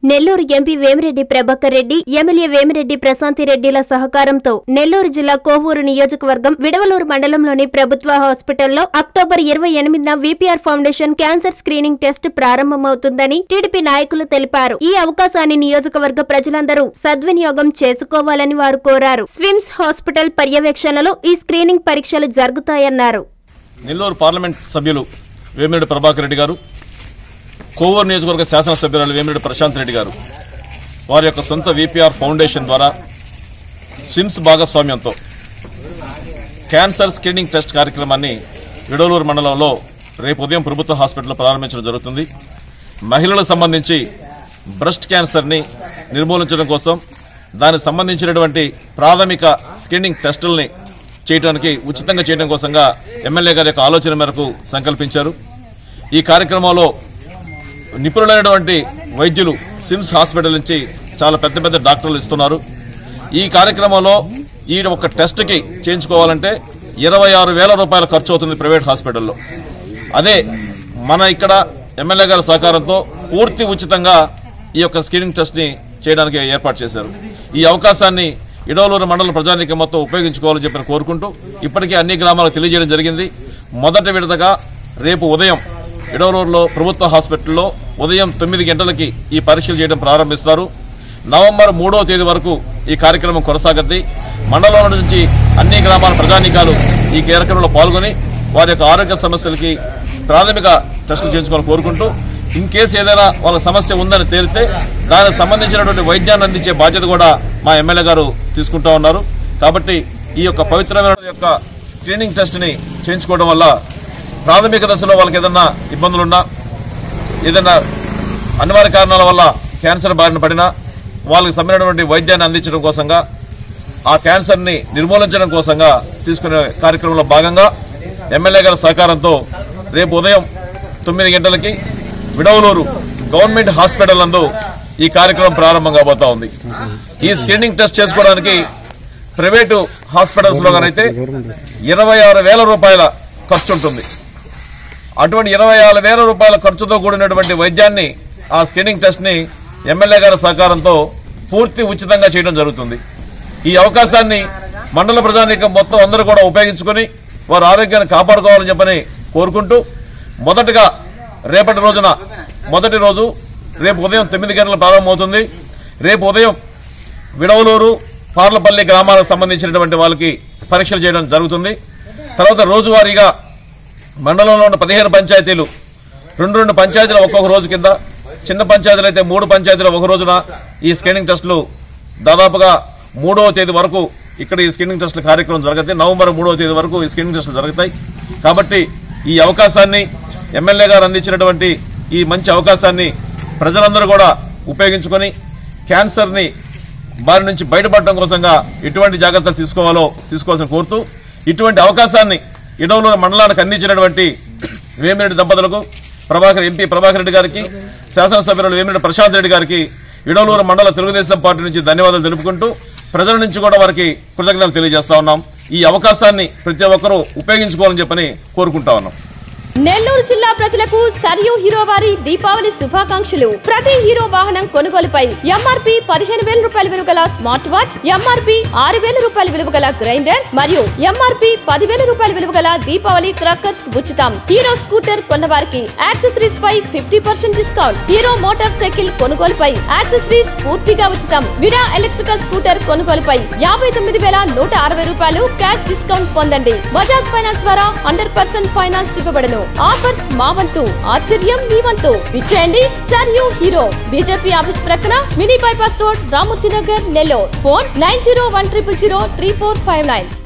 Nellore MP Vemireddy Prabhakar Reddy MLA Vemireddy ప్రశాంతిరెడ్డిల సహకారంతో నెల్లూరు జిల్లా కోవూరు నియోజకవర్గం విడవలూరు మండలంలోని ప్రభుత్వ హాస్పిటల్లో అక్టోబర్ ఇరవై ఎనిమిదిన VPR foundation cancer screening test ప్రారంభమవుతుందని టీడీపీ నాయకులు తెలిపారు ఈ అవకాశాన్ని నియోజకవర్గ ప్రజలందరూ సద్వినియోగం చేసుకోవాలని వారు కోరారు స్విమ్స్ హాస్పిటల్ పర్యవేక్షణలో ఈ స్క్రీనింగ్ పరీక్షలు జరుగుతాయన్నారు నెల్లూరు పార్లమెంట్ సభ్యులు వేమిరెడ్డి ప్రభాకర్ రెడ్డి గారు కోవూరు నియోజకవర్గ శాసనసభ్యురాలు వేమిరెడ్డి ప్రశాంత్ రెడ్డి గారు వారి యొక్క సొంత విపిఆర్ ఫౌండేషన్ ద్వారా స్విమ్స్ భాగస్వామ్యంతో క్యాన్సర్ స్క్రీనింగ్ టెస్ట్ కార్యక్రమాన్ని విడోలూరు మండలంలో రేపు ఉదయం ప్రభుత్వ హాస్పిటల్లో ప్రారంభించడం జరుగుతుంది మహిళలకు సంబంధించి బ్రెస్ట్ క్యాన్సర్ని నిర్మూలించడం కోసం దానికి సంబంధించినటువంటి ప్రాథమిక స్క్రీనింగ్ టెస్టుల్ని చేయడానికి ఉచితంగా చేయడం కోసంగా ఎమ్మెల్యే గారి యొక్క ఆలోచన మేరకు సంకల్పించారు ఈ కార్యక్రమంలో నిపుణులైనటువంటి వైద్యులు సిమ్స్ హాస్పిటల్ నుంచి చాలా పెద్ద పెద్ద డాక్టర్లు ఇస్తున్నారు ఈ కార్యక్రమంలో ఈ ఒక టెస్ట్కి చేయించుకోవాలంటే ఇరవై ఆరు వేల రూపాయల ఖర్చు అవుతుంది ప్రైవేట్ హాస్పిటల్లో అదే మన ఇక్కడ ఎమ్మెల్యే గారి సహకారంతో పూర్తి ఉచితంగా ఈ యొక్క స్క్రీనింగ్ టెస్ట్ని చేయడానికి ఏర్పాటు చేశారు ఈ అవకాశాన్ని ఇడవలూరు మండల ప్రజానీకం మొత్తం ఉపయోగించుకోవాలని చెప్పి కోరుకుంటూ ఇప్పటికే అన్ని గ్రామాలకు తెలియజేయడం జరిగింది మొదటి విడతగా రేపు ఉదయం ఇడవలూరులో ప్రభుత్వ హాస్పిటల్లో ఉదయం తొమ్మిది గంటలకి ఈ పరీక్షలు చేయడం ప్రారంభిస్తారు నవంబర్ మూడో తేదీ వరకు ఈ కార్యక్రమం కొనసాగద్ది మండలం నుంచి అన్ని గ్రామాల ప్రజానీకాలు ఈ కార్యక్రమంలో పాల్గొని వారి యొక్క ఆరోగ్య సమస్యలకి ప్రాథమిక టెస్టులు చేయించుకోవాలని కోరుకుంటూ ఇన్ కేసు ఏదైనా వాళ్ళ సమస్య ఉందని తేలితే దానికి సంబంధించినటువంటి వైద్యాన్ని అందించే బాధ్యత కూడా మా ఎమ్మెల్యే గారు తీసుకుంటా ఉన్నారు కాబట్టి ఈ యొక్క పవిత్రమైన యొక్క స్క్రీనింగ్ టెస్ట్ని చేయించుకోవడం వల్ల ప్రాథమిక దశలో వాళ్ళకి ఏదన్నా ఇబ్బందులున్నా ఏదైనా అనివార్య కారణాల వల్ల క్యాన్సర్ బారిన పడినా వాళ్ళకి సంబంధించినటువంటి వైద్యాన్ని అందించడం కోసంగా ఆ క్యాన్సర్ని నిర్మూలించడం కోసంగా తీసుకునే కార్యక్రమంలో భాగంగా ఎమ్మెల్యే గారి సహకారంతో రేపు ఉదయం తొమ్మిది గంటలకి విడవలూరు గవర్నమెంట్ హాస్పిటల్ నందు ఈ కార్యక్రమం ప్రారంభం కాబోతా ఉంది ఈ స్క్రీనింగ్ టెస్ట్ చేసుకోవడానికి ప్రైవేటు హాస్పిటల్స్ లో అయితే ఇరవై ఆరు వేల రూపాయల ఖర్చు ఉంటుంది అటువంటి ఇరవై ఆరు వేల రూపాయల ఖర్చుతో కూడినటువంటి వైద్యాన్ని ఆ స్క్రీనింగ్ టెస్ట్ ని ఎమ్మెల్యే గారి సహకారంతో పూర్తి ఉచితంగా చేయడం జరుగుతుంది ఈ అవకాశాన్ని మండల ప్రజానీకం మొత్తం అందరూ కూడా ఉపయోగించుకొని వారి ఆరోగ్యాన్ని కాపాడుకోవాలని చెప్పని కోరుకుంటూ మొదటగా రేపటి రోజున మొదటి రోజు రేపు ఉదయం తొమ్మిది గంటల ప్రారంభమవుతుంది రేపు ఉదయం విడవలూరు పార్లపల్లి గ్రామాలకు సంబంధించినటువంటి వాళ్ళకి పరీక్షలు చేయడం జరుగుతుంది తర్వాత రోజువారీగా మండలంలో ఉన్న పదిహేను పంచాయతీలు రెండు రెండు పంచాయతీలు ఒక్కొక్క రోజు కింద చిన్న పంచాయతీలు అయితే మూడు పంచాయతీలు ఒక రోజున ఈ స్క్రీనింగ్ టెస్టులు దాదాపుగా మూడవ తేదీ వరకు ఇక్కడ ఈ స్క్రీనింగ్ టెస్టుల కార్యక్రమం జరుగుతాయి నవంబర్ మూడవ తేదీ వరకు ఈ స్క్రీనింగ్ టెస్టులు జరుగుతాయి కాబట్టి ఈ అవకాశాన్ని ఎమ్మెల్యే గారు అందించినటువంటి ఈ మంచి అవకాశాన్ని ప్రజలందరూ కూడా ఉపయోగించుకొని క్యాన్సర్ని బారి నుంచి బయటపడటం కోసంగా ఎటువంటి జాగ్రత్తలు తీసుకోవాలో తీసుకోవాల్సిన కోరుతూ ఇటువంటి అవకాశాన్ని ఇడవలూరు మండలానికి అందించినటువంటి వేమిరెడ్డి దంపతులకు ప్రభాకర్ ఎంపీ ప్రభాకర్ రెడ్డి గారికి శాసనసభ్యులు వేమిరెడ్డి ప్రశాంత్ రెడ్డి గారికి ఇడవలూరు మండల తెలుగుదేశం పార్టీ నుంచి ధన్యవాదాలు తెలుపుకుంటూ ప్రజల నుంచి కూడా వారికి కృతజ్ఞతలు తెలియజేస్తా ఉన్నాం ఈ అవకాశాన్ని ప్రతి ఒక్కరూ ఉపయోగించుకోవాలని చెప్పని కోరుకుంటా ఉన్నాం నెల్లూరు జిల్లా ప్రజలకు సరియు హీరో వారి దీపావళి శుభాకాంక్షలు ప్రతి హీరో వాహనం కొనుగోలుపై ఎంఆర్పి పదిహేను వేల రూపాయల విలువ గల స్మార్ట్ వాచ్ ఎంఆర్పి ఆరు వేల రూపాయల విలువ గల గ్రైండర్ మరియు ఎంఆర్పి పదివేల రూపాయల విలువ గల దీపావళి క్రాకర్స్ ఉచితం హీరో స్కూటర్ కొన్న వారికి యాక్సెసరీస్ పై fifty percent discount Hero motorcycle కొనుగోలుపై యాక్సెసరీస్ పూర్తిగా ఉచితం విడా ఎలక్ట్రికల్ స్కూటర్ కొనుగోలుపై యాభై తొమ్మిది వేల నూట అరవై రూపాయలు క్యాష్ డిస్కౌంట్ పొందండి బజాజ్ ఫైనాన్స్ ద్వారా హండ్రెడ్ పర్సెంట్ ఫైనాన్స్ ఇవ్వబడను ఆఫర్స్ మా వంతు ఆశ్చర్యం మీ వంతు విచ్చేయండి సర్ యూ హీరో బీజేపీ ఆఫీస్ ప్రక్కన mini bypass road Ramurthy Nagar Nellore phone nine zero one triple zero three four five nine